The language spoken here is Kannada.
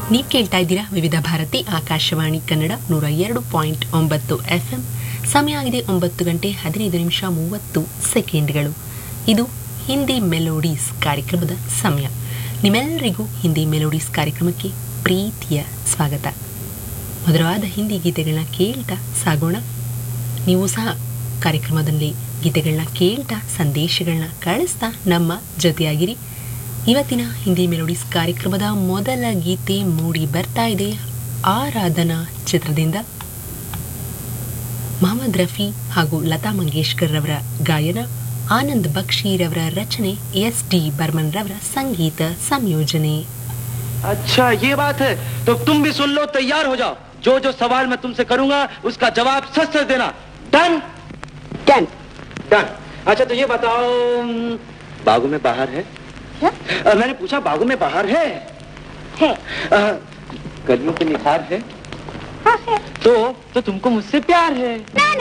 ನೀವು ಕೇಳ್ತಾ ಇದ್ದೀರಾ ವಿವಿಧ ಭಾರತಿ ಆಕಾಶವಾಣಿ ಕನ್ನಡ ನೂರ ಎರಡು ಪಾಯಿಂಟ್ ಒಂಬತ್ತು ಎಫ್ ಎಂ ಸಮಯ ಆಗಿದೆ ಒಂಬತ್ತು ಗಂಟೆ ಹದಿನೈದು ನಿಮಿಷ ಮೂವತ್ತು ಸೆಕೆಂಡ್ಗಳು ಇದು ಹಿಂದಿ ಮೆಲೋಡೀಸ್ ಕಾರ್ಯಕ್ರಮದ ಸಮಯ ನಿಮ್ಮೆಲ್ಲರಿಗೂ ಹಿಂದಿ ಮೆಲೋಡೀಸ್ ಕಾರ್ಯಕ್ರಮಕ್ಕೆ ಪ್ರೀತಿಯ ಸ್ವಾಗತ ಮಧುರವಾದ ಹಿಂದಿ ಗೀತೆಗಳನ್ನ ಕೇಳ್ತಾ ಸಾಗೋಣ ನೀವು ಸಹ ಕಾರ್ಯಕ್ರಮದಲ್ಲಿ ಗೀತೆಗಳನ್ನ ಕೇಳ್ತಾ ಸಂದೇಶಗಳನ್ನ ಕಳಿಸ್ತಾ ನಮ್ಮ ಜೊತೆಯಾಗಿರಿ ಇವತ್ತಿನ ಹಿಂದಿ ಮೆಲೋಡೀಸ್ ಕಾರ್ಯಕ್ರಮದ ಮೊದಲ ಗೀತೆ ಮೂಡಿ ಬರ್ತಾ ಇದೆ ಆರಾಧನಾ ಚಿತ್ರದಿಂದ ಮೊಹಮ್ಮದ್ ರಫಿ ಹಾಗೂ ಲತಾ ಮಂಗೇಶ್ಕರ್ ರವರ ಗಾಯನ ಆನಂದ್ ಬಕ್ಷಿರವರ ರಚನೆ ಎಸ್ ಡಿ ಬರ್ಮನ್ ರವರ ಸಂಗೀತ ಸಂಯೋಜನೆ अच्छा ये बात है तो तुम भी सुन लो तैयार हो जाओ जो जो सवाल मैं तुमसे करूंगा उसका जवाब सच सच देना डन डन डन अच्छा तो ये बताओ उम, बागों में बाहर है क्या? अ, मैंने पूछा बागों में बाहर है है अ, कलियों पे निखार है हाँ है तो तो तुमको मुझसे प्यार है ना